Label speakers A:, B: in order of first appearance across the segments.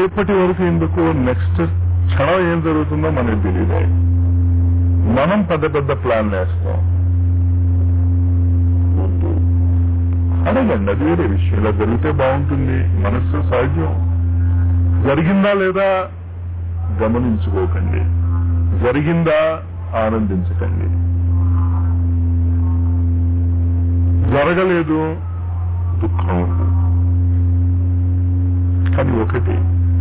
A: రేపటి వరకు ఎందుకు నెక్స్ట్ క్షణం ఏం జరుగుతుందో మనకు తెలియదు మనం పెద్ద పెద్ద ప్లాన్ వేస్తాం వద్దు. అడగండి అది వేరే విషయం ఇలా జరిగితే బాగుంటుంది మనస్సు సహజం జరిగిందా లేదా గమనించుకోకండి జరిగిందా ఆనందించకండి జరగలేదు దుఃఖం కానీ ఒకటి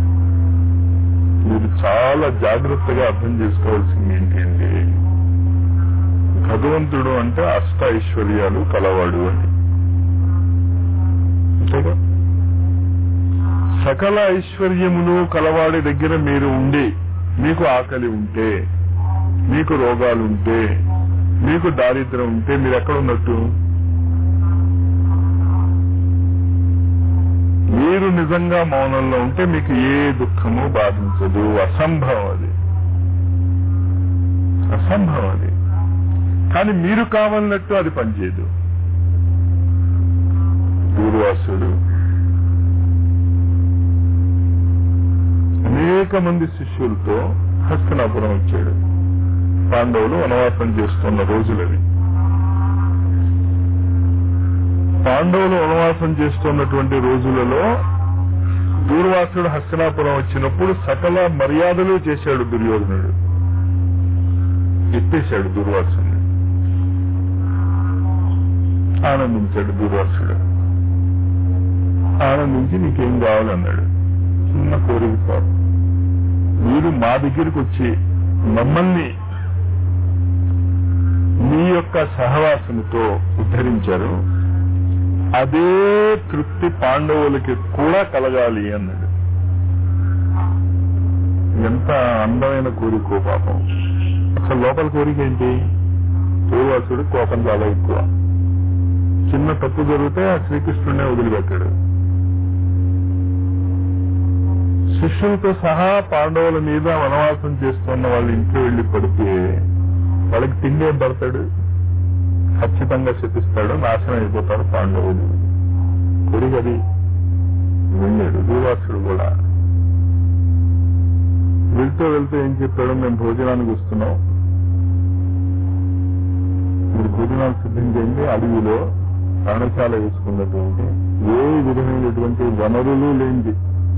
A: మీరు చాలా జాగ్రత్తగా అర్థం చేసుకోవాల్సింది ఏంటి అంటే భగవంతుడు అంటే అష్ట ఐశ్వర్యాలు కలవాడు అని అంతేగా సకల ఐశ్వర్యములు కలవాడి దగ్గర మీరు ఉండి మీకు ఆకలి ఉంటే మీకు రోగాలుంటే మీకు దారిద్ర్యం ఉంటే మీరు ఎక్కడ ఉన్నట్టు మీరు నిజంగా మౌనంలో ఉంటే మీకు ఏ దుఃఖము బాధించదు అసంభవం అది అసంభవం అది కానీ మీరు కావాలన్నట్టు అది పనిచేయదు దూర్వాసుడు అనేక మంది శిష్యులతో హస్తనాపురం వచ్చాడు పాండవులు వనవాసం చేస్తున్న రోజులవి పాండవులు వనవాసం చేస్తున్నటువంటి రోజులలో దూర్వాసుడు హస్తనాపురం వచ్చినప్పుడు సకల మర్యాదలు చేశాడు దుర్యోధనుడు ఎత్తేశాడు దుర్వాసుని ఆనందించాడు దుర్వాసుడు ఆనందించి నీకేం కావాలన్నాడు చిన్న కోరిక సార్ మీరు మా దగ్గరికి వచ్చి మమ్మల్ని మీ యొక్క సహవాసముతో ఉద్ధరించారు అదే తృప్తి పాండవులకి కూడా కలగాలి అన్నాడు ఎంత అందమైన కోరికో పాపం అసలు లోపల కోరిక ఏంటి పూర్వాసుడు కోపం చాలా ఎక్కువ చిన్న తప్పు జరిగితే ఆ శ్రీకృష్ణుడినే వదిలిపెట్టాడు శిష్యులతో సహా పాండవుల మీద వనవాసం చేస్తున్న వాళ్ళ ఇంట్లో వెళ్లి పడితే వాళ్ళకి తిండి ఏం పడతాడు ఖచ్చితంగా శపిస్తాడు నాశనం అయిపోతాడు పాండవులు కొరిగది వెళ్ళాడు దూర్వాసుడు కూడా వెళ్తూ వెళ్తూ ఏం చెప్పాడు మేము భోజనానికి వస్తున్నాం మీరు భోజనాలు సిద్ధం చేయండి అడవిలో ప్రాణశాల వేసుకున్నటువంటి ఏ విధమైనటువంటి వనరులు లేనిది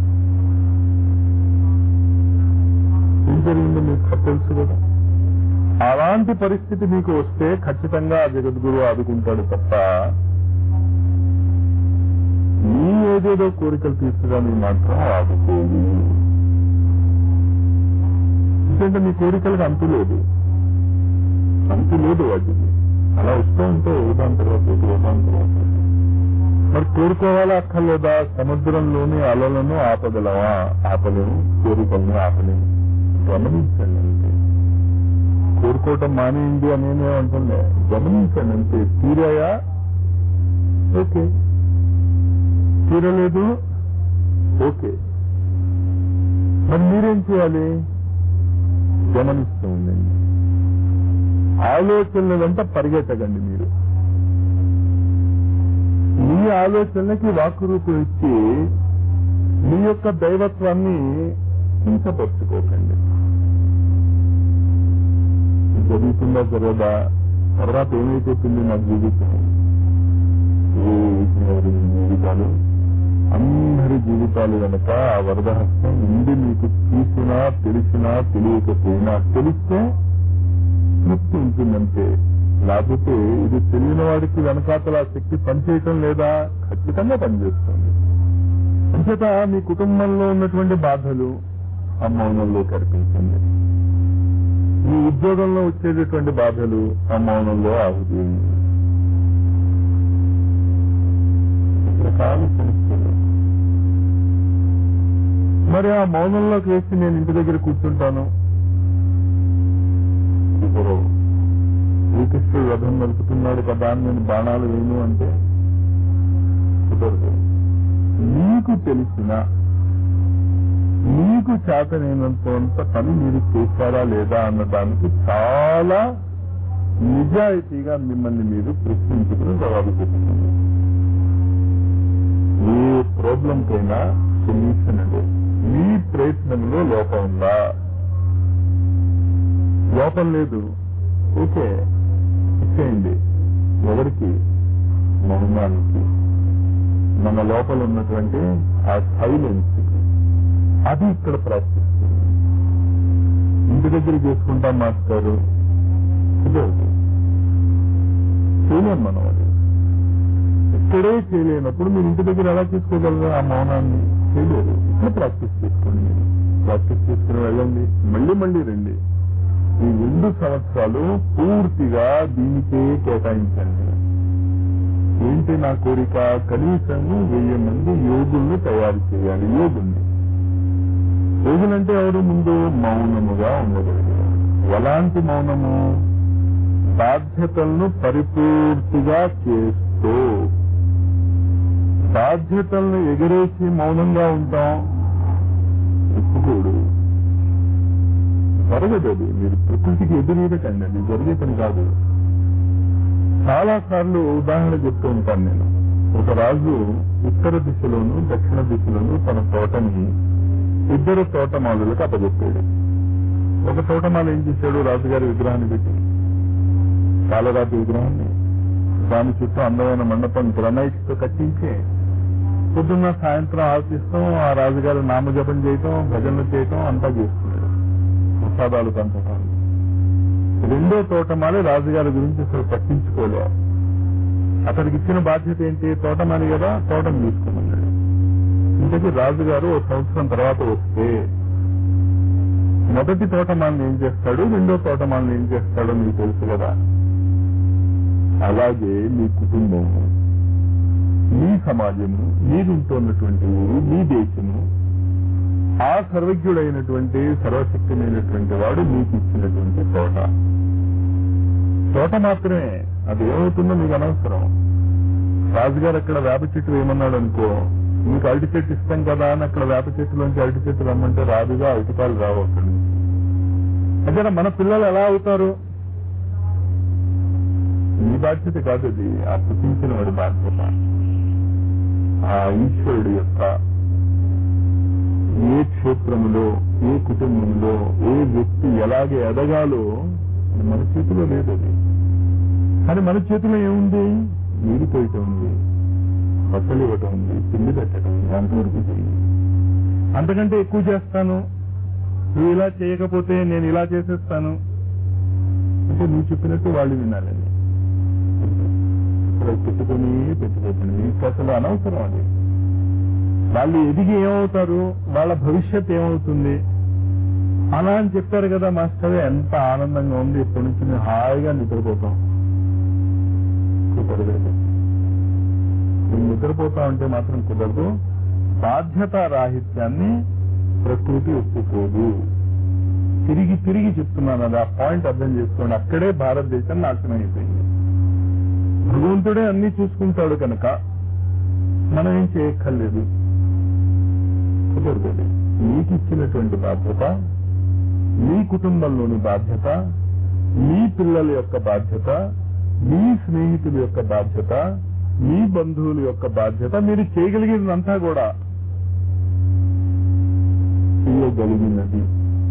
A: ఏం జరిగిందో మీకు తెలుసు కదా అలాంటి పరిస్థితి మీకు వస్తే ఖచ్చితంగా ఆ జగద్గురు ఆదుకుంటాడు తప్ప మీ ఏదేదో కోరికలు తీర్చడానికి మాత్రం ఆదుకోదు ఎందుకంటే మీ కోరికలకు అంతు లేదు అంతు లేదు వాటికి అలా వస్తూ ఉంటే ఒకదాని తర్వాత ఒకటి, ఒకదాని తర్వాత ఒకటి. మరి కోరుకోవాలా అక్కర్లేదా సముద్రంలోని అలలను ఆపగలవా ఆపలేము కోరికలను ఆపలేము గమనించండి అంతే కోరుకోవటం మానేయండి అని ఏమంటుండే గమనించండి అంతే తీరాయా ఓకే తీరలేదు ఓకే మరి మీరేం చేయాలి గమనిస్తూ ఉండండి ఆలోచనలంతా పరిగెట్టకండి మీరు మీ ఆలోచనలకి వాక్కు రూపం ఇచ్చి మీ యొక్క దైవత్వాన్ని హింసపరుచుకోకండి జరుగుతుందా జరగదా తర్వాత ఏమైపోతుంది నా జీవితం ఏ ఎవరి జీవితాలు అందరి జీవితాలు కనుక ఆ వరదహస్తం ఉండి మీకు తీసినా తెలిసినా తెలియకపోయినా తెలిస్తే తృప్తి ఉంటుందంటే లేకపోతే ఇది తెలియని వాడికి వెనకాతల ఆ శక్తి పనిచేయటం లేదా ఖచ్చితంగా పనిచేస్తుంది అంచేత మీ కుటుంబంలో ఉన్నటువంటి బాధలు ఆ మౌనంలో కనిపించండి మీ ఉద్యోగంలో వచ్చేటటువంటి బాధలు ఆ మౌనంలో ఆహుతి రకరకాల సమస్యలు మరి ఆ మౌనంలోకి వేసి నేను ఇంటి దగ్గర కూర్చుంటాను ఇప్పుడు శ్రీకృష్ణుడు రథం నడుపుతున్నాడు కదా అని నేను బాణాలు వేయను అంటే కుదరదు మీకు తెలిసిన మీకు చేతనైనంత పని మీరు చేశారా లేదా అన్న దానికి చాలా నిజాయితీగా మిమ్మల్ని మీరు ప్రశ్నించుకుని జవాబు చెప్తుంది ఏ ప్రాబ్లం కైనా సొల్యూషన్ అదే మీ లోపం ఉందా లోపం లేదు ఓకే ఇచ్చేయండి ఎవరికి మౌనానికి మన లోపల ఉన్నటువంటి ఆ సైలెన్స్ అది ఇక్కడ ప్రాక్టీస్ ఇంటి దగ్గర చేసుకుంటాం మాస్టారు కుదరదు చేయలేం మనం అది ఇక్కడే చేయలేనప్పుడు మీరు ఇంటి దగ్గర ఎలా చేసుకోగలరు ఆ మౌనాన్ని చేయలేరు ఇక్కడ ప్రాక్టీస్ చేసుకోండి మీరు ప్రాక్టీస్ చేసుకుని వెళ్ళండి మళ్ళీ మళ్ళీ రండి ఈ రెండు సంవత్సరాలు పూర్తిగా దీనికే కేటాయించండి ఏంటి నా కోరిక కనీసం వెయ్యి మంది యోగుల్ని తయారు చేయాలి యోగుల్ని యోగులంటే ఎవరు ముందు మౌనముగా ఉండగలిగారు ఎలాంటి మౌనము బాధ్యతలను పరిపూర్తిగా చేస్తూ బాధ్యతలను ఎగరేసి మౌనంగా ఉంటాం ఒప్పుకోడు జరగదు అది మీరు ప్రకృతికి ఎదురీయకండి అది జరిగే పని కాదు చాలా సార్లు ఉదాహరణ చెప్తూ ఉంటాను నేను ఒక రాజు ఉత్తర దిశలోను దక్షిణ దిశలోను తన తోటని ఇద్దరు తోటమాలులకు అప్పచెప్పాడు ఒక తోటమాల ఏం చేశాడు రాజుగారి విగ్రహాన్ని పెట్టి కాలరాతి విగ్రహాన్ని దాని చుట్టూ అందమైన మండపం గ్రనైట్స్ తో కట్టించి పొద్దున్న సాయంత్రం ఆర్తిస్తాం ఆ రాజుగారి నామజపం చేయటం భజనలు చేయటం అంతా చేస్తున్నాడు ప్రసాదాలు పంచటం రెండో తోటమాలి రాజుగారి గురించి అసలు పట్టించుకోలే అతడికి ఇచ్చిన బాధ్యత ఏంటి తోటమాలి కదా తోటం తీసుకోమన్నాడు ఇంతకీ రాజుగారు ఒక సంవత్సరం తర్వాత వస్తే మొదటి తోటమాలిని ఏం చేస్తాడు రెండో తోటమాలిని ఏం చేస్తాడో మీకు తెలుసు కదా అలాగే మీ కుటుంబం మీ సమాజము మీరుంటున్నటువంటి ఊరు మీ దేశము ఆ సర్వజ్ఞుడైనటువంటి సర్వశక్తిమైనటువంటి వాడు మీకు ఇచ్చినటువంటి తోట తోట మాత్రమే అది ఏమవుతుందో మీకు అనవసరం రాజుగారు అక్కడ వేప చెట్టు వేయమన్నాడు అనుకో మీకు అరటి చెట్టు ఇస్తాం కదా అని అక్కడ వేప చెట్టులోంచి అరటి చెట్టు రమ్మంటే రాదుగా అరటికాయలు రావు అక్కడి నుంచి అదే మన పిల్లలు ఎలా అవుతారు మీ బాధ్యత కాదు అది ఆ పుట్టించిన వాడి బాధ్యత ఆ ఈశ్వరుడు యొక్క ఏ క్షేత్రములో ఏ కుటుంబంలో ఏ వ్యక్తి ఎలాగే ఎదగాలో అది మన చేతిలో లేదు అది కానీ మన చేతిలో ఏముంది నీరు పోయటం ఉంది బట్టలు ఇవ్వటం ఉంది తిండి పెట్టడం ఉంది అంతవరకు చెయ్యి అంతకంటే ఎక్కువ చేస్తాను నువ్వు ఇలా చేయకపోతే నేను ఇలా చేసేస్తాను అంటే నువ్వు చెప్పినట్టు వాళ్ళు వినాలని ఇక్కడ పెట్టుకుని పెట్టుకోకండి మీకు అసలు అనవసరం అది వాళ్ళు ఎదిగి ఏమవుతారు వాళ్ళ భవిష్యత్ ఏమవుతుంది అలా అని చెప్పారు కదా మాస్టర్ ఎంత ఆనందంగా ఉంది ఇప్పటి నుంచి మేము హాయిగా నిద్రపోతాం కుదరదు నువ్వు నిద్రపోతా ఉంటే మాత్రం కుదరదు బాధ్యతా రాహిత్యాన్ని ప్రకృతి ఒప్పుకోదు తిరిగి తిరిగి చెప్తున్నాను అది ఆ పాయింట్ అర్థం చేసుకోండి అక్కడే భారతదేశం నాశనం అయిపోయింది భగవంతుడే అన్ని చూసుకుంటాడు కనుక మనం ఏం చేయక్కర్లేదు కుదరదు మీకు ఇచ్చినటువంటి బాధ్యత మీ కుటుంబంలోని బాధ్యత మీ పిల్లల యొక్క బాధ్యత మీ స్నేహితుల యొక్క బాధ్యత మీ బంధువుల యొక్క బాధ్యత మీరు చేయగలిగినంతా కూడా చేయగలిగినది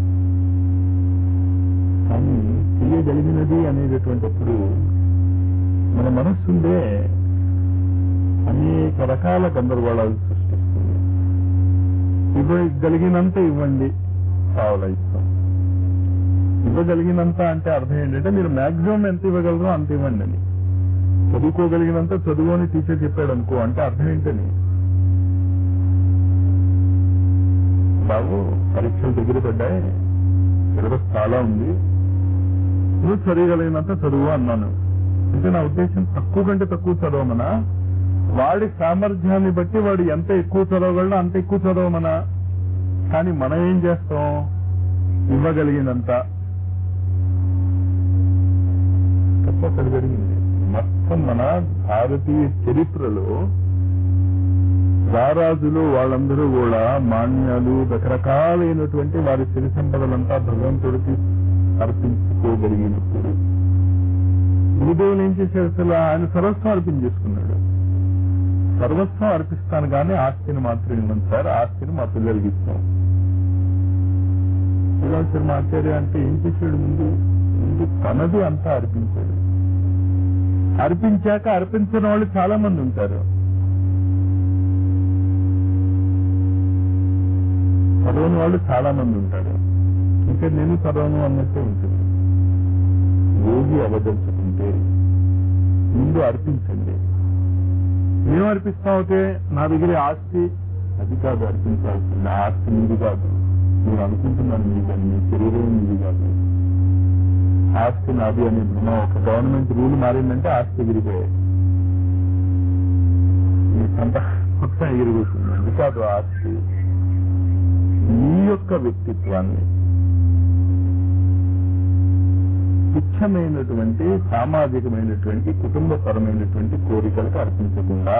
A: కానీ చేయగలిగినది అనేటటువంటిప్పుడు మన మనస్సుండే అనేక రకాల గందరగోళాలు సృష్టిస్తుంది ఇవ్వగలిగినంత ఇవ్వండి కావాలా ఇస్తాం ఇవ్వగలిగినంత అంటే అర్థం ఏంటంటే మీరు మాక్సిమం ఎంత ఇవ్వగలరో అంత ఇవ్వండి అని చదువుకోగలిగినంత చదువు అని టీచర్ చెప్పాడు అనుకో అంటే అర్థం ఏంటని బాబు పరీక్షలు దగ్గర పడ్డాయి సిలబస్ చాలా ఉంది నువ్వు చదవగలిగినంత చదువు అన్నాను అంటే నా ఉద్దేశం తక్కువ కంటే తక్కువ చదవమనా వాడి సామర్థ్యాన్ని బట్టి వాడు ఎంత ఎక్కువ చదవగలడో అంత ఎక్కువ చదవమనా కానీ మనం ఏం చేస్తాం ఇవ్వగలిగినంత తప్ప అక్కడ జరిగింది మొత్తం మన భారతీయ చరిత్రలో రారాజులు వాళ్ళందరూ కూడా మాన్యాలు రకరకాలైనటువంటి వారి సిరి సంపదలంతా భగవంతుడికి అర్పించుకోగలిగినప్పుడు గురుదేవులు ఏం చేశాడు అసలు ఆయన సర్వస్వం అర్పించేసుకున్నాడు సర్వస్వం అర్పిస్తాను కానీ ఆస్తిని మాత్రం ఇవ్వను సార్ ఆస్తిని మా పిల్లలకి ఇస్తాం శ్రీరామ శర్మ ఆచార్య అంటే ఏం చేశాడు ముందు ముందు తనది అంతా అర్పించాడు అర్పించాక అర్పించిన వాళ్ళు చాలా మంది ఉంటారు చదవని వాళ్ళు చాలా మంది ఉంటారు ఇంకా నేను చదవను అన్నట్టే ఉంటుంది యోగి అవదలుచుకుంటే ముందు అర్పించండి ఏం అర్పిస్తావుతే నా దగ్గర ఆస్తి అది కాదు అర్పించాల్సింది ఆ ఆస్తి మీది కాదు మీరు అనుకుంటున్నాను మీదని మీ శరీరం మీది కాదు ఆస్తి నాది అనే భ్రమ ఒక గవర్నమెంట్ రూల్ మారిందంటే ఆస్తి ఎగిరిపోయాయి మీ సొంత మొత్తం ఎగిరిపోతుంది అది కాదు ఆస్తి మీ యొక్క వ్యక్తిత్వాన్ని తుచ్చమైనటువంటి సామాజికమైనటువంటి కుటుంబపరమైనటువంటి కోరికలకు అర్పించకుండా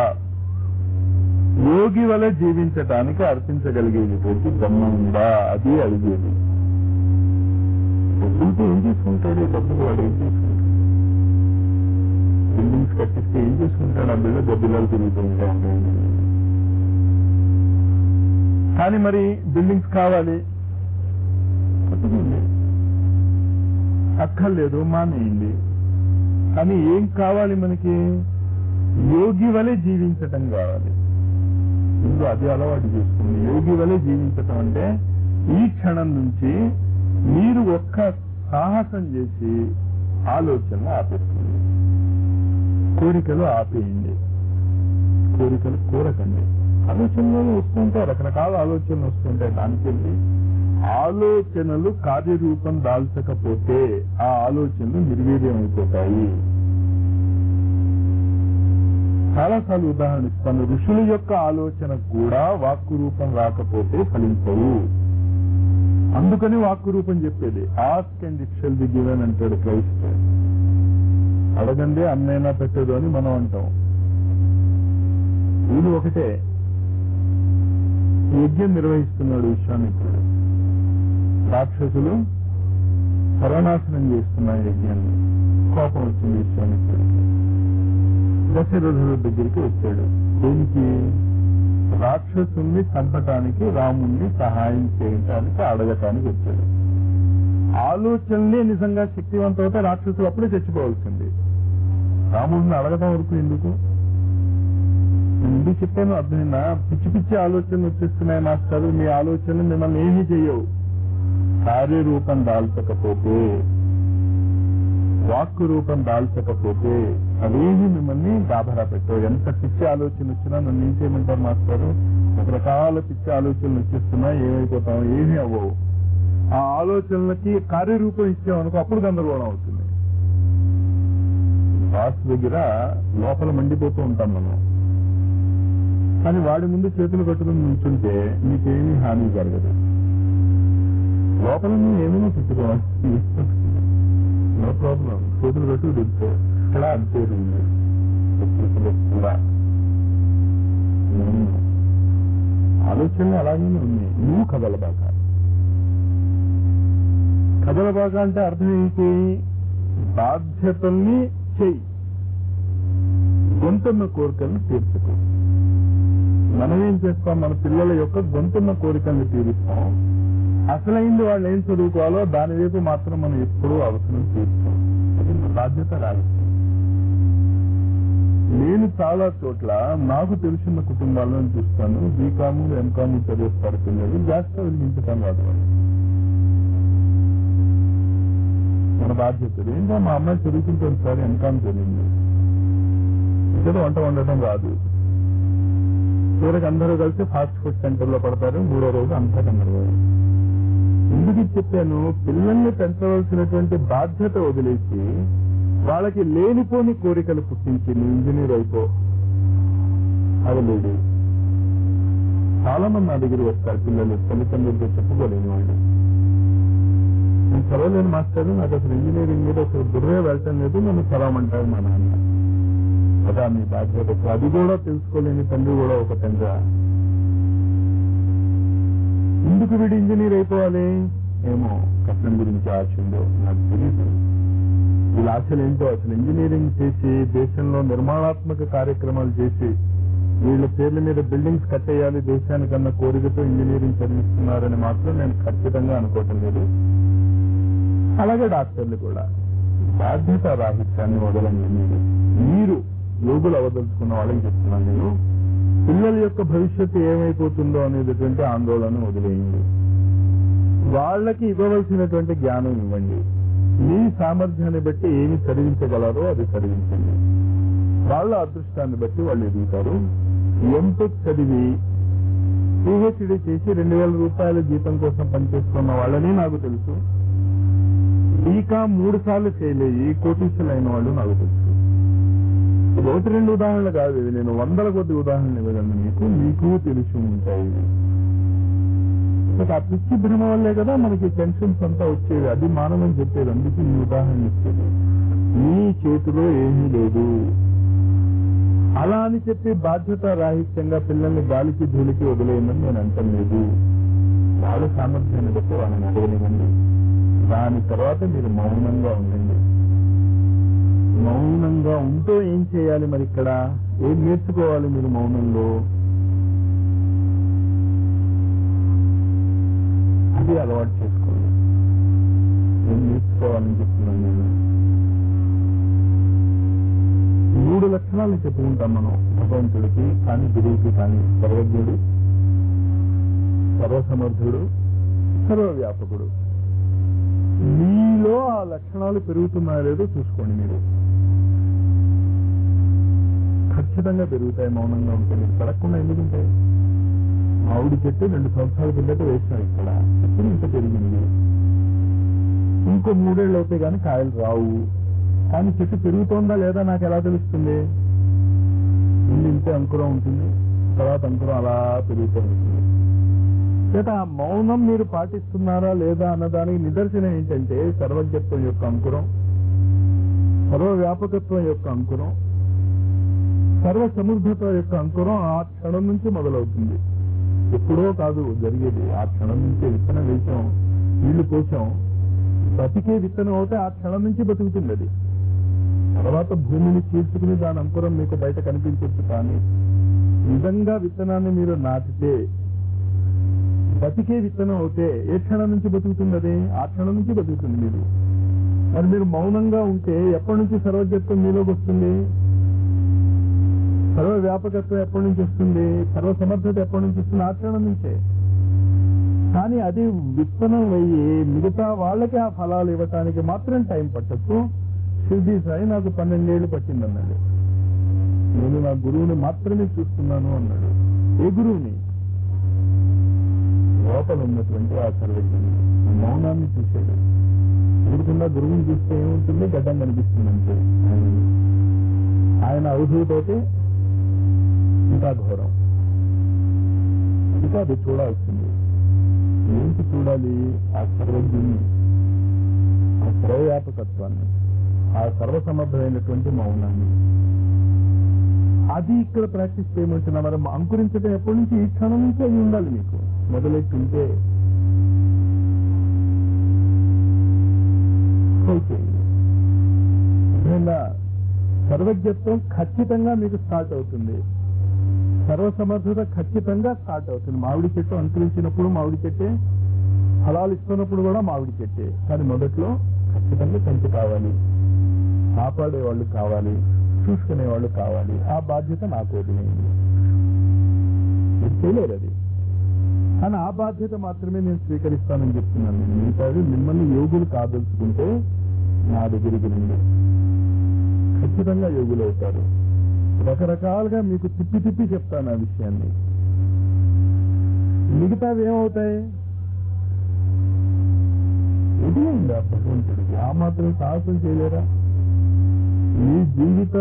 A: యోగి వల్ల జీవించటానికి అర్పించగలిగేటువంటి దమ్ము ఉందా అది అడిగేది డబ్బులతో ఏం చేసుకుంటాడు ఈ డబ్బులు వాడు ఏం చేసుకుంటాడు బిల్డింగ్స్ కట్టిస్తే ఏం చేసుకుంటాడు ఆ బిల్లు గబ్బిలాలు తిరుగుతూ ఉంటాయి కానీ మరి బిల్డింగ్స్ కావాలి కట్టుకోండి అక్కర్లేదు మానేయండి కానీ ఏం కావాలి మనకి యోగి వలె జీవించటం కావాలి ముందు అది అలవాటు చేసుకుంది యోగి వలె జీవించటం అంటే ఈ క్షణం నుంచి మీరు ఒక్క సాహసం చేసి ఆలోచనలు ఆపేస్తుంది కోరికలు ఆపేయండి కోరికలు కోరకండి ఆలోచనలు వస్తుంటాయి రకరకాల ఆలోచనలు వస్తుంటాయి దానికి వెళ్ళి ఆలోచనలు కార్యరూపం దాల్చకపోతే ఆ ఆలోచనలు నిర్వీర్యం అయిపోతాయి చాలాసార్లు ఉదాహరణ ఇస్తాను ఋషుల యొక్క ఆలోచన కూడా వాక్కు రూపం రాకపోతే ఫలించవు అందుకని వాక్కు రూపం చెప్పేది ask and it shall be given అంటాడు క్రైస్ట్ అడగండి అన్నైనా పెట్టదు అని మనం అంటాం వీళ్ళు ఒకటే యజ్ఞం నిర్వహిస్తున్నాడు విశ్వామిత్రుడు రాక్షసులు సర్వనాశనం చేస్తున్నారు యజ్ఞాన్ని కోపం వచ్చింది విశ్వామిత్రుడికి దశరథుడు దగ్గరికి వచ్చాడు దేనికి రాక్షసుల్ని చంపటానికి రాముణ్ణి సహాయం చేయటానికి అడగటానికి వచ్చాడు ఆలోచనలే నిజంగా శక్తివంతమైతే రాక్షసులు అప్పుడే చచ్చిపోవాల్సింది రాముడిని అడగటం వరకు ఎందుకు నేను ఎందుకు చెప్పాను అర్థమైనా పిచ్చి పిచ్చి ఆలోచనలు వచ్చేస్తున్నాయి మాస్టర్ మీ ఆలోచనలు మిమ్మల్ని ఏమీ చేయవు కార్యరూపం దాల్చకపోతే వాక్కు రూపం దాల్చకపోతే అవేమి మిమ్మల్ని గాభరా పెట్టవు ఎంత పిచ్చి ఆలోచన వచ్చినా నన్ను ఏం చేయమంటారు మాస్టారు రకరకాల పిచ్చి ఆలోచనలు వచ్చేస్తున్నా ఏమైపోతాం ఏమీ అవ్వవు ఆ ఆలోచనలకి కార్యరూపం ఇచ్చామనుకో అప్పుడు గందరగోళం అవుతుంది బాస్ దగ్గర లోపల మండిపోతూ ఉంటాం మనం కానీ వాడి ముందు చేతులు కట్టుకుని నుంచుంటే మీకేమీ హాని జరగదు లోపల నువ్వు ఏమైనా పెట్టుకోవాలి నో ప్రాబ్లం చేతులు కట్టు దిగుతా ఇక్కడ అంతే ఉంది కూడా ఆలోచనలు అలాగే ఉన్నాయి నువ్వు కదలబాక కదలబాక అంటే అర్థం ఏంటి బాధ్యతల్ని చెయ్యి గొంతున్న కోరికలను తీర్చుకో మనం ఏం చేస్తాం మన పిల్లల యొక్క గొంతున్న కోరికల్ని తీరుస్తాం అసలైంది వాళ్ళు ఏం చదువుకోవాలో దాని వైపు మాత్రం మనం ఎప్పుడూ అవసరం తీర్చాం అది మన బాధ్యత రాదు నేను చాలా చోట్ల నాకు తెలిసిన కుటుంబాలను చూస్తాను బీకాము ఎంకాము చదివిస్తారు పిల్లలు జాస్తి వెలిగించటం కాదు వాళ్ళు. మన బాధ్యతలు ఏంటో మా అమ్మాయి చదువుకుంటుంది సార్ ఎంకామ్ చదివింది ఇక్కడ వంట వండటం రాదు చివరికి అందరూ కలిసి ఫాస్ట్ ఫుడ్ సెంటర్ లో పడతారు మూడో రోజు అంతా కన్నారు ఎందుకు ఇది చెప్పాను పిల్లల్ని పెంచవలసినటువంటి బాధ్యత వదిలేసి వాళ్ళకి లేనిపోని కోరికలు పుట్టించి నువ్వు ఇంజనీర్ అయిపో అవలేదు చాలా మంది నా దగ్గర వస్తారు పిల్లలు తల్లిదండ్రులతో చెప్పుకోలేని వాళ్ళు నేను చదవలేను మాస్టర్ నాకు అసలు ఇంజనీరింగ్ మీద అసలు బుర్రే వెళ్ళటం లేదు నన్ను చదవమంటారు మా నాన్న కదా మీ బాధ్యత అది కూడా తెలుసుకోలేని తండ్రి కూడా ఒక తండ్రి ఎందుకు వీడు ఇంజనీర్ అయిపోవాలి ఏమో కష్టం గురించి ఆశ ఉందో నాకు తెలియదు వీళ్ళ ఆశలు ఏంటో అసలు ఇంజనీరింగ్ చేసి దేశంలో నిర్మాణాత్మక కార్యక్రమాలు చేసి వీళ్ళ పేర్ల మీద బిల్డింగ్స్ కట్టేయాలి దేశానికన్నా కోరికతో ఇంజనీరింగ్ చదివిస్తున్నారని మాత్రం నేను ఖచ్చితంగా అనుకోవటం లేదు అలాగే డాక్టర్లు కూడా బాధ్యత రాహిత్యాన్ని వదలండి మీరు మీరు యోగులు అవదలుచుకున్న వాళ్ళకి చెప్తున్నాను నేను పిల్లల యొక్క భవిష్యత్తు ఏమైపోతుందో అనేటటువంటి ఆందోళన వదిలేయండి వాళ్ళకి ఇవ్వవలసినటువంటి జ్ఞానం ఇవ్వండి మీ సామర్థ్యాన్ని బట్టి ఏమి చదివించగలరో అది చదివించండి వాళ్ళ అదృష్టాన్ని బట్టి వాళ్ళు ఎదుగుతారు ఎంటెక్ చదివి పిహెచ్డి చేసి రెండు వేల రూపాయల జీతం కోసం పనిచేస్తున్న వాళ్ళని నాకు తెలుసు ఇంకా మూడు సార్లు ఫెయిల్ అయ్యి కోటీసులు అయిన వాళ్ళు నాకు తెలుసు ఇది ఒకటి రెండు ఉదాహరణలు కాదు ఇవి నేను వందల కొద్ది ఉదాహరణలు ఇవ్వగలను మీకు మీకు తెలిసి ఉంటాయి ఇవి నాకు ఆ పిచ్చి భ్రమ వల్లే కదా మనకి టెన్షన్స్ అంతా వచ్చేది అది మానవని చెప్పేది అందుకే ఈ ఉదాహరణ ఇచ్చేది మీ చేతిలో ఏమీ లేదు అలా అని చెప్పి బాధ్యత రాహిత్యంగా పిల్లల్ని గాలికి ధూళికి వదిలేయమని నేను అంటలేదు వాళ్ళ సామర్థ్యాన్ని బట్టి వాళ్ళని అడగనివ్వండి దాని తర్వాత మీరు మౌనంగా ఉండండి మౌనంగా ఉంటూ ఏం చేయాలి మరి ఇక్కడ ఏం నేర్చుకోవాలి మీరు మౌనంలో అది అలవాటు చేసుకోండి ఏం నేర్చుకోవాలని చెప్తున్నాను నేను మూడు లక్షణాలు చెప్పుకుంటాం మనం భగవంతుడికి కానీ గురువుకి కానీ సర్వజ్ఞుడు సర్వసమర్థుడు సర్వవ్యాపకుడు మీలో ఆ లక్షణాలు పెరుగుతున్నాయో లేదో చూసుకోండి మీరు ఖచ్చితంగా పెరుగుతాయి మౌనంగా ఉంటే మీరు పెరగకుండా ఎందుకు ఉంటాయి మామిడి చెట్టు రెండు సంవత్సరాల కిందట వేసాం ఇక్కడ ఇప్పుడు ఇంత పెరిగింది ఇంకో మూడేళ్ళు అవుతాయి కానీ కాయలు రావు కానీ చెట్టు పెరుగుతోందా లేదా నాకు ఎలా తెలుస్తుంది ముందు ఇంతే అంకురం ఉంటుంది తర్వాత అంకురం అలా పెరుగుతూ ఉంటుంది చేత ఆ మౌనం మీరు పాటిస్తున్నారా లేదా అన్నదానికి నిదర్శనం ఏంటంటే సర్వజ్ఞత్వం యొక్క అంకురం సర్వవ్యాపకత్వం యొక్క అంకురం సర్వ సమృద్ధత యొక్క అంకురం ఆ క్షణం నుంచి మొదలవుతుంది ఎప్పుడో కాదు జరిగేది ఆ క్షణం నుంచి విత్తనం వేసాం నీళ్లు పోసాం బతికే విత్తనం అవుతే ఆ క్షణం నుంచి బతుకుతుంది అది తర్వాత భూమిని చీల్చుకుని దాని అంకురం మీకు బయట కనిపించవచ్చు కానీ నిజంగా విత్తనాన్ని మీరు నాటితే బతికే విత్తనం అవుతే ఏ క్షణం నుంచి బతుకుతుంది అది ఆ క్షణం నుంచి బతుకుతుంది మీరు మరి మీరు మౌనంగా ఉంటే ఎప్పటి నుంచి సర్వజ్ఞత్వం మీలోకి వస్తుంది సర్వ వ్యాపకత్వం ఎప్పటి నుంచి వస్తుంది సర్వ సమర్థత ఎప్పటి నుంచి వస్తుంది ఆ క్షణం నుంచే కానీ అది విత్తనం అయ్యి మిగతా వాళ్ళకి ఆ ఫలాలు ఇవ్వటానికి మాత్రం టైం పట్టచ్చు షిర్డీ సాయి నాకు పన్నెండేళ్లు పట్టింది అన్నాడు నేను నా గురువుని మాత్రమే చూస్తున్నాను అన్నాడు ఏ గురువుని లోపల ఉన్నటువంటి ఆ సర్వజ్ఞుని మౌనాన్ని చూశాడు ఊరుకుండా గురువుని చూస్తే ఏముంటుంది గడ్డం కనిపిస్తుంది అంతే ఆయనని. ఆయన అవధూతైతే ఇంకా ఘోరం ఇంకా అది చూడాల్సింది ఏంటి చూడాలి ఆ సర్వజ్ఞుని ఆ సర్వవ్యాపకత్వాన్ని ఆ సర్వసమర్థమైనటువంటి మౌనాన్ని అది ఇక్కడ ప్రాక్టీస్ చేయమంటున్నా మరి అంకురించడం ఎప్పటి నుంచి ఈ క్షణం నుంచి అయి ఉండాలి మీకు మొదలెట్టుంటే చేయండి అర్థమైందా? సర్వజ్ఞత్వం ఖచ్చితంగా మీకు స్టార్ట్ అవుతుంది సర్వసమర్థత ఖచ్చితంగా స్టార్ట్ అవుతుంది మామిడి చెట్టు అంకురించినప్పుడు మామిడి చెట్టే ఫలాలు ఇస్తున్నప్పుడు కూడా మామిడి చెట్టే కానీ మొదట్లో ఖచ్చితంగా కంచి కావాలి కాపాడే వాళ్ళు కావాలి చూసుకునే వాళ్ళు కావాలి ఆ బాధ్యత నాకు వదిలేయండి మీరు చేయలేరు అది కానీ ఆ బాధ్యత మాత్రమే నేను స్వీకరిస్తానని చెప్తున్నాను నేను మిగతాది మిమ్మల్ని యోగులు కాదలుచుకుంటే నా దగ్గరికి రండి ఖచ్చితంగా యోగులు అవుతారు రకరకాలుగా మీకు తిప్పి తిప్పి చెప్తాను ఆ విషయాన్ని మిగతావి ఏమవుతాయి వదిలేయండి ఆ భగవంతుడికి ఆ మాత్రం సాహసం చేయలేరా ఈ జీవిత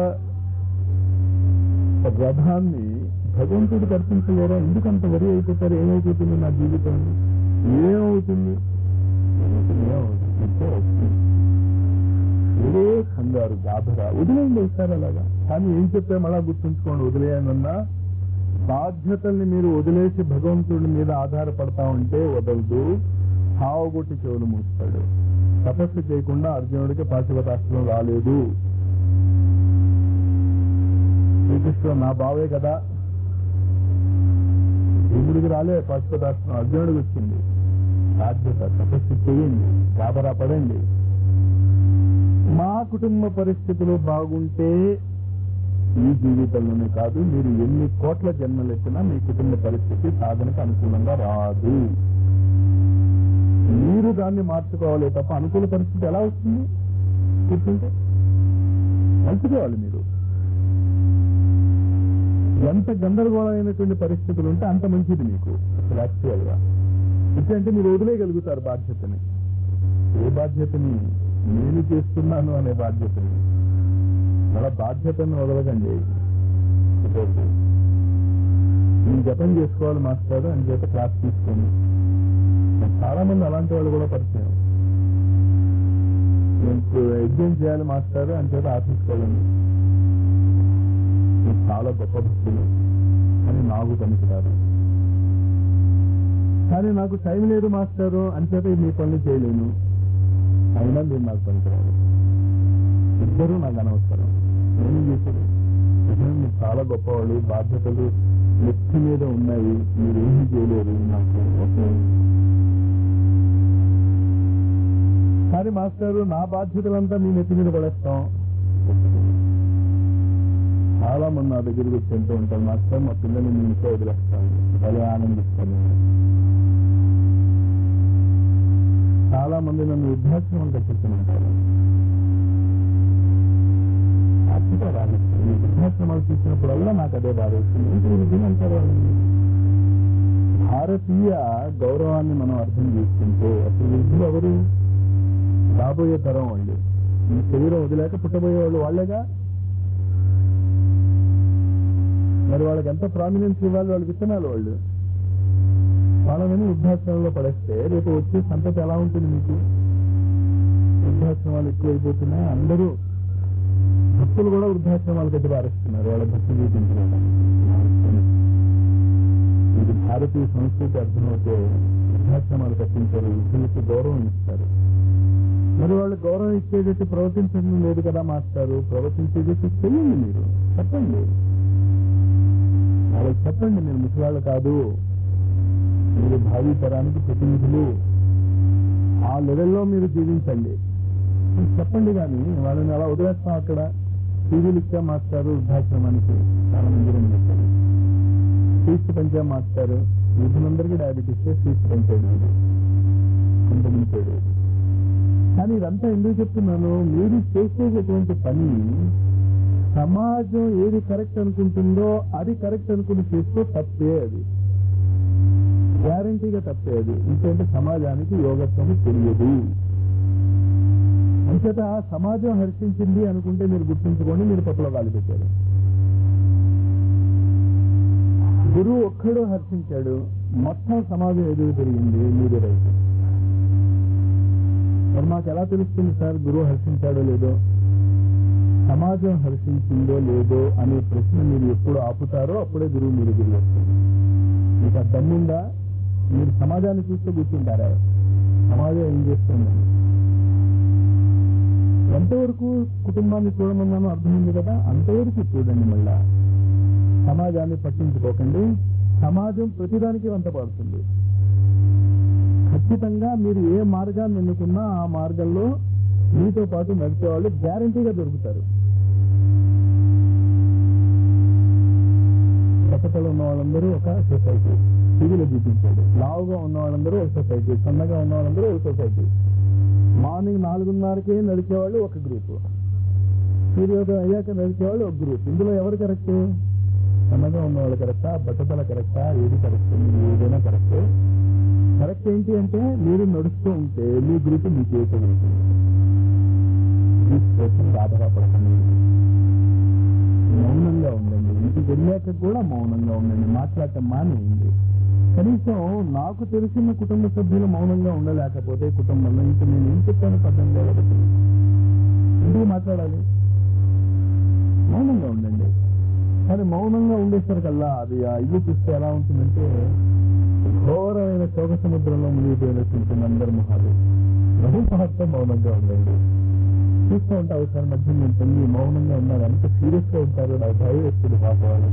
A: రథాన్ని భగవంతుడికి అర్పించలేరా ఎందుకు అంత వరి అయిపోతారు ఏమైపోతుంది నా జీవితం ఏమవుతుంది ఏమవుతుంది? ఏమవుతుంది? ఇంతే అవుతుంది. ఏదే కంగారు గాభర వదిలేయండి ఒకసారి అలాగా కానీ ఏం చెప్పే మళ్ళా గుర్తుంచుకోండి వదిలేయనన్నా బాధ్యతల్ని మీరు వదిలేసి భగవంతుడి మీద ఆధారపడతా ఉంటే వదలదు హావగొట్టి చెవులు మూస్తాడు తపస్సు చేయకుండా అర్జునుడికి పాశుపతాస్త్రం రాలేదు శ్రీకృష్ణుడు నా బావే కదా భీముడికి రాలే పాశుపతాస్త్రం అర్జునుడికి వచ్చింది బాధ్యత తపస్సు చేయండి గాబరా పడండి మా కుటుంబ పరిస్థితులు బాగుంటే ఈ జీవితంలోనే కాదు మీరు ఎన్ని కోట్ల జన్మలెత్తినా మీ కుటుంబ పరిస్థితి సాధనకు అనుకూలంగా రాదు మీరు దాన్ని మార్చుకోవాలి తప్ప అనుకూల పరిస్థితి ఎలా వస్తుంది కూర్చుంటే మంచుకోవాలి మీరు ఎంత గందరగోళమైనటువంటి పరిస్థితులు ఉంటే అంత మంచిది మీకు అసలు యాక్చువల్ గా అంటే మీరు వదిలేయగలుగుతారు బాధ్యతని ఏ బాధ్యతని నేను చేస్తున్నాను అనే బాధ్యతని మన బాధ్యతను వదలకండి నేను జపం చేసుకోవాలి మాస్టర్ అని చేత క్లాస్ తీసుకొని చాలా మంది అలాంటి వాళ్ళు కూడా పరిచయం నేను ఎగ్జామ్ చేయాలి మాస్టర్ అని చేత ఆఫీస్కి వెళ్ళండి మీరు చాలా గొప్ప భక్తులు అని నాకు పనికిరారు కానీ నాకు టైం లేదు మాస్టారు అని చేత మీ పనులు చేయలేను అయినా మీరు నాకు పనికిరారు ఇద్దరూ నాకు అనవసరం నేను చేశాను నిజంగా మీరు చాలా గొప్పవాళ్ళు బాధ్యతలు నెత్తి మీద ఉన్నాయి మీరు ఏమీ చేయలేరు నాకు ఓకే. కానీ మాస్టారు నా బాధ్యతలంతా మీ నెత్తి మీద పడేస్తాం చాలా మంది నా దగ్గరికి వచ్చి ఎంతో ఉంటారు మాస్టర్ మా పిల్లల్ని మీ ఇంట్లో వదిలేస్తాను భలే ఆనందిస్తాను చాలా మంది నన్ను వృద్ధాశ్రమం కట్టించమంటారు అద్భుత రాణిస్తుంది ఈ వృద్ధాశ్రమాలు చూసినప్పుడల్లా నాకు అదే బాధ వస్తుంది ఏంటి ఇది అంటారు వాళ్ళని? భారతీయ గౌరవాన్ని మనం అర్థం చేసుకుంటే అసలు వృద్ధులు ఎవరు రాబోయే తరం వాళ్ళు ఈ శరీరం వదిలేక పుట్టబోయే వాళ్ళు వాళ్ళేగా మరి వాళ్ళకి ఎంత ప్రామినెన్స్ ఇవ్వాలి వాళ్ళ విత్తనాలు వాళ్ళు వాళ్ళని వృద్ధాశ్రమంలో పడేస్తే రేపు వచ్చే సంతతి ఎలా ఉంటుంది మీకు వృద్ధాశ్రమాలు ఎక్కువైపోతున్నాయి అందరూ భక్తులు కూడా వృద్ధాశ్రమాలకు ఎదురు పారేస్తున్నారు వాళ్ళ భక్తి చూపించడం ఇది భారతీయ సంస్కృతి అర్థమవుతే వృద్ధాశ్రమాలు కట్టించారు వృద్ధులకి గౌరవం ఇస్తారు మరి వాళ్ళు గౌరవం ఇచ్చేటట్టు ప్రవర్తించడం లేదు కదా మాస్టారు ప్రవర్తించేటట్టు చెయ్యండి మీరు చెప్పండి వాళ్ళకి చెప్పండి మీరు ముసలాళ్ళు కాదు మీరు భావి తరానికి ప్రతినిధులు ఆ లెవెల్లో మీరు జీవించండి మీరు చెప్పండి కానీ వాళ్ళని అలా వదిలేస్తాం అక్కడ టీవీలు ఇచ్చా మాస్టారు వృద్ధాశ్రమానికి చాలా మందిరం చెప్పారు ఫీజు పెంచా మాస్టారు వీధులందరికీ డయాబెటీస్ ఫీజు పెంచాడు వీడు. కొంత పెంచాడు కానీ ఇదంతా ఎందుకు చెప్తున్నాను మీరు చేసేటటువంటి పని సమాజం ఏది కరెక్ట్ అనుకుంటుందో అది కరెక్ట్ అనుకుని చేస్తే తప్పే అది గ్యారంటీగా తప్పే అది ఇంకేంటే సమాజానికి యోగత్వం తెలియదు అంచేత సమాజం హర్షించింది అనుకుంటే మీరు గుర్తుంచుకోండి మీరు పప్పుల గాలి పెట్టారు గురువు ఒక్కడు హర్షించాడు మొత్తం సమాజం ఎదురు తిరిగింది మీరే రైతు మరి మాకు ఎలా తెలుస్తుంది సార్ గురువు హర్షించాడో లేదో సమాజం హర్షించిందో లేదో అనే ప్రశ్న మీరు ఎప్పుడు ఆపుతారో అప్పుడే గురువు మీరు ఎదురు వస్తుంది మీకు ఆ దమ్ముందా మీరు సమాజాన్ని చూస్తూ కూర్చుంటారా సమాజం ఏం చేస్తుంది ఎంతవరకు కుటుంబాన్ని చూడమన్నానో అర్థమైంది కదా అంతవరకు చూడండి మళ్ళా సమాజాన్ని పట్టించుకోకండి సమాజం ప్రతిదానికి వంత పడుతుంది ఖచ్చితంగా మీరు ఏ మార్గాన్ని ఎన్నుకున్నా ఆ మార్గంలో మీతో పాటు నడిచే వాళ్ళు గ్యారంటీగా దొరుకుతారు పక్కతలో ఉన్న వాళ్ళందరూ ఒక సొసైటీ టీవీలో చూపించాడు లావుగా ఉన్న వాళ్ళందరూ ఒక సొసైటీ సన్నగా ఉన్న వాళ్ళందరూ ఒక సొసైటీ మార్నింగ్ నాలుగున్నరకే నడిచేవాళ్ళు ఒక గ్రూప్ సూర్యోదయం అయ్యాక నడిచేవాళ్ళు ఒక గ్రూప్ ఇందులో ఎవరు కరెక్ట్ సన్నగా ఉన్నవాళ్ళు కరెక్టా బట్టతల కరెక్టా ఏది కరెక్ట్ ఏదైనా కరెక్ట్ కరెక్ట్ ఏంటి అంటే మీరు నడుస్తూ ఉంటే మీ గ్రూప్ మీకు ఏకమవుతుంది గ్రూప్ కోసం బాధపడకండి మౌనంగా ఉండండి ఇంటికి వెళ్ళాక కూడా మౌనంగా ఉండండి మాట్లాడటం మానేయండి కనీసం నాకు తెలిసిన కుటుంబ సభ్యులు మౌనంగా ఉండలేకపోతే కుటుంబంలో ఇంక నేను ఏం చెప్పాను పద్ధతి కాబట్టి ఎందుకు మాట్లాడాలి మౌనంగా ఉండండి కానీ మౌనంగా ఉండేసరికల్లా అది ఆ ఇల్లు చూస్తే ఎలా ఉంటుందంటే ఘోరమైన శోక సముద్రంలో మునిగిపోయినట్టు అందరి మొహాలు ప్రభు మహత్వం మౌనంగా ఉండండి చూస్తూ ఉంటా ఒకసారి మధ్య నేను తల్లి మౌనంగా ఉన్నారు అంత సీరియస్ గా ఉంటారు నాకు భయం వస్తుంది పాప వాళ్ళు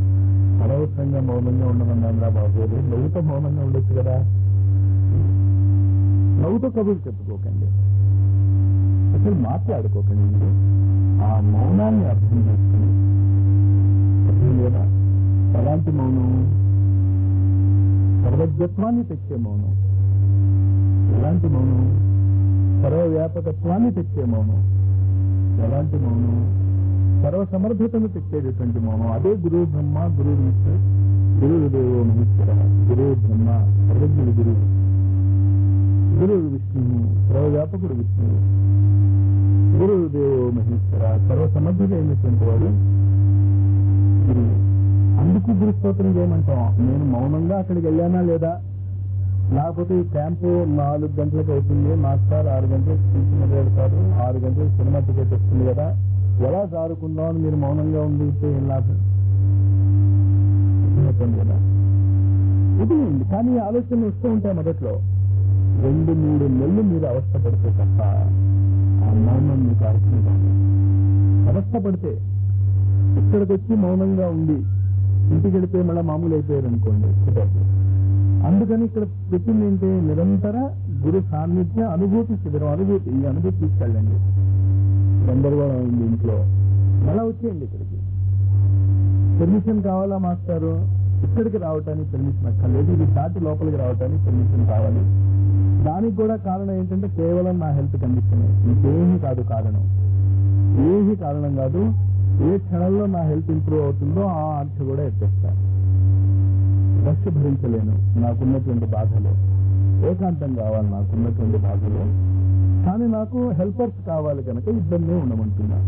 A: అనవసరంగా మౌనంగా ఉండమన్నాను రా బాబు నవ్వుతో మౌనంగా ఉండొచ్చు కదా ఎవరితో కబుర్లు చెప్పుకోకండి అసలు మాట్లాడుకోకండి మీరు ఆ మౌనాన్ని అర్థం చేసుకుని అర్థం లేదా ఎలాంటి మౌనం సర్వజ్ఞత్వాన్ని తెచ్చే మౌనం ఎలాంటి మౌనం సర్వవ్యాపకత్వాన్ని తెచ్చే మౌనం ఎలాంటి మౌనం సర్వ సమర్థతను తెచ్చేటటువంటి మౌనం అదే గురువు బ్రహ్మ గురువు విష్ణు గురువు దేవో మహేశ్వర గురువు బ్రహ్మ సర్వజ్ఞుడు గురువు గురువు విష్ణువు సర్వవ్యాపకుడు విష్ణువు గురువు దేవో మహేశ్వర సర్వ సమర్థుడు అయినటువంటి వాడు గురువు అందుకు గురు స్తోత్రం చేయమంటాం నేను మౌనంగా అక్కడికి వెళ్ళానా లేదా లేకపోతే ఈ క్యాంపు నాలుగు గంటలకు అవుతుంది మాస్టర్ ఆరు గంటలకు స్పీచ్ మొదలెడతారు ఆరు గంటలకు సినిమా టికెట్ వస్తుంది కదా ఎలా జారుకుందాం అని మీరు మౌనంగా ఉండితే ఏం లాభం అర్థమవుతుంది కదా వదిలేయండి కానీ ఈ ఆలోచనలు వస్తూ ఉంటాయి మొదట్లో రెండు మూడు నెలలు మీరు అవస్థపడితే తప్ప ఆ మౌనం మీకు అర్థం కాదు అవస్థపడితే ఇక్కడికి వచ్చి మౌనంగా ఉండి ఇంటికి వెళితే మళ్ళీ మామూలు అయిపోయారు అనుకోండి కుదరదు అందుకని ఇక్కడ పెట్టింది ఏంటి నిరంతర గురు సాన్నిధ్య అనుభూతి శిబిరం అనుభూతి ఈ అనుభూతి తీసుకెళ్ళండి గందరగోళం ఉంది ఇంట్లో మళ్ళా వచ్చేయండి ఇక్కడికి పర్మిషన్ కావాలా మాస్టారు ఇక్కడికి రావటానికి పర్మిషన్ అక్కర్లేదు ఇది దాటి లోపలికి రావటానికి పర్మిషన్ కావాలి దానికి కూడా కారణం ఏంటంటే కేవలం నా హెల్త్ కండిషన్ ఇంకేమీ కాదు కారణం ఏమీ కారణం కాదు ఏ క్షణంలో నా హెల్త్ ఇంప్రూవ్ అవుతుందో ఆ ఆంక్ష కూడా ఎత్తేస్తా రష్ భరించలేను నాకున్నటువంటి బాధలు ఏకాంతం కావాలి నాకున్నటువంటి బాధలు కానీ నాకు హెల్పర్స్ కావాలి కనుక ఇద్దరినే ఉండమంటున్నా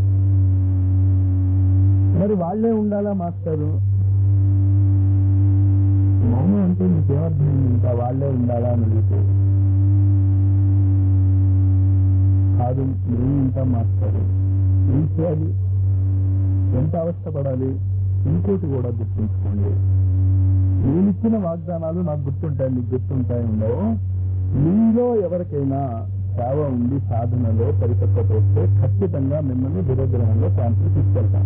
A: మరి వాళ్లే ఉండాలా మాస్టరు మౌనం అంటే నీకేమర్థం ఇంకా వాళ్లే ఉండాలా అని అడిగితే కాదు మేము ఉంటాం మాస్టారు ఏం చేయాలి ఎంత అవస్థపడాలి ఇంకోటి కూడా గుర్తుంచుకోండి నేను ఇచ్చిన వాగ్దానాలు నాకు గుర్తుంటాయి మీకు గుర్తుంటాయి ఉండవు మీలో ఎవరికైనా సేవ ఉండి సాధనలో పరిపక్వత వస్తే ఖచ్చితంగా మిమ్మల్ని దురగ్రహంలో క్యాంపులు తీసుకెళ్తాం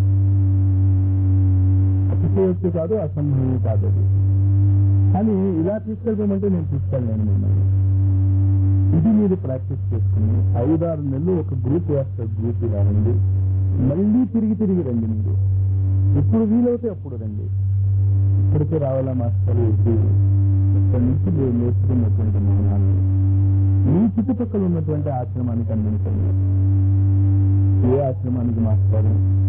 A: అతిశయోక్తి కాదు అసంభవం కాదు అది కానీ ఇలా తీసుకెళ్ళమంటే నేను తీసుకెళ్ళలేను మిమ్మల్ని ఇది మీరు ప్రాక్టీస్ చేసుకుని ఐదారు నెలలు ఒక గ్రూప్ వేస్తారు గ్రూప్ ఇలా రండి మళ్ళీ తిరిగి తిరిగి రండి మీరు ఎప్పుడు వీలవుతే అప్పుడు రండి ఇక్కడికి రావాలా మాస్టర్ వద్దు ఇక్కడి నుంచి మీరు నేర్చుకున్నటువంటి మౌనాన్ని మీ చుట్టుపక్కల ఉన్నటువంటి ఆశ్రమానికి అందించండి ఏ ఆశ్రమానికి మాస్టర్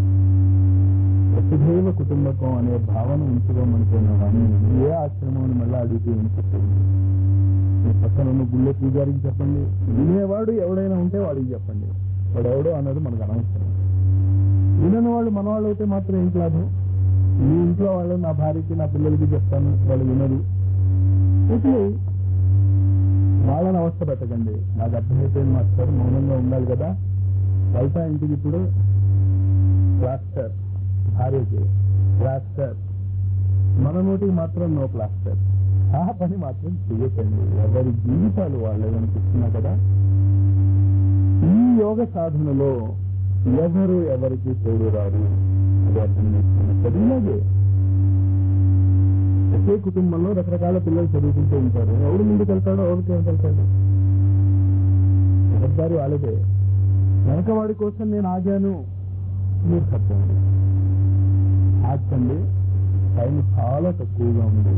A: వసుధైవ కుటుంబకం అనే భావన ఉంచుకోమనుకున్న వాడిని ఏ ఆశ్రమం అని మళ్ళీ అడిగితే ఏం చెప్పండి మీ పక్కన ఉన్న గుళ్ళో పూజారికి చెప్పండి వినేవాడు ఎవడైనా ఉంటే వాడికి చెప్పండి వాడు ఎవడో అన్నది మనకు అనవసరం వినని వాళ్ళు మన వాళ్ళు అయితే మాత్రం ఏం లాభం మీ ఇంట్లో వాళ్ళు నా భార్యకి నా పిల్లలకి చెప్తాను వాళ్ళు వినరు ఇట్లు వాళ్ళని అవస్థ పెట్టకండి నాకు అర్థమైపోయింది మాస్టర్ మౌనంగా ఉండాలి కదా వెళ్తా ఇంటికి ఇప్పుడు ప్లాస్టర్ భార్యకి ప్లాస్టర్ మన నోటికి మాత్రం నో ప్లాస్టర్ ఆ పని మాత్రం చెయ్యకండి ఎవరి జీవితాలు వాళ్ళు అనిపిస్తున్నా కదా ఈ యోగ సాధనలో ఎవరు ఎవరికి తోడు రారు అది అర్థం చేసుకున్నది ఇలాగే ఒకే కుటుంబంలో రకరకాల పిల్లలు చదువుకుంటూ ఉంటారు ఎవరు ముందుకు వెళ్తాడో ఎవరికి వెళ్తాడు ఎవరి వాళ్ళదే వెనకవాడి కోసం నేను ఆగాను మీరు తప్పండి ఆగండి టైం చాలా తక్కువగా ఉంది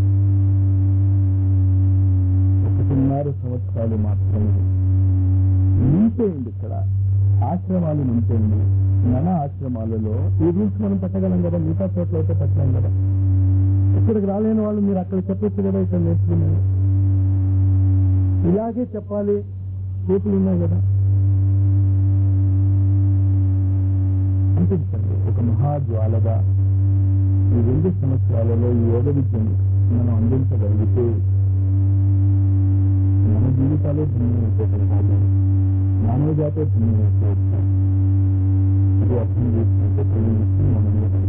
A: ఒకటిన్నర సంవత్సరాలు మాత్రమే నింపేయండి ఇక్కడ ఆశ్రమాలు నింపేయండి మన ఆశ్రమాలలో ఈ రూల్స్ మనం పెట్టగలం కదా మిగతా చోట్ల అయితే పెట్టలేం కదా ఇక్కడికి రాలేని వాళ్ళు మీరు అక్కడ చెప్పొచ్చు కదా ఇక్కడ నేర్చుకున్నారు ఇలాగే చెప్పాలి చేతులు ఉన్నాయి కదా అనిపించండి ఒక మహాజ్వాలగా ఈ రెండు సంవత్సరాలలో ఈ యోగ విద్యను మనం అందించగలిగితే మన జీవితాలే భిన్నమైపోతాయి కాదు మానవ జాతే భిన్నమైపోవచ్చు ఇది అర్థం చేసుకుంటే మనం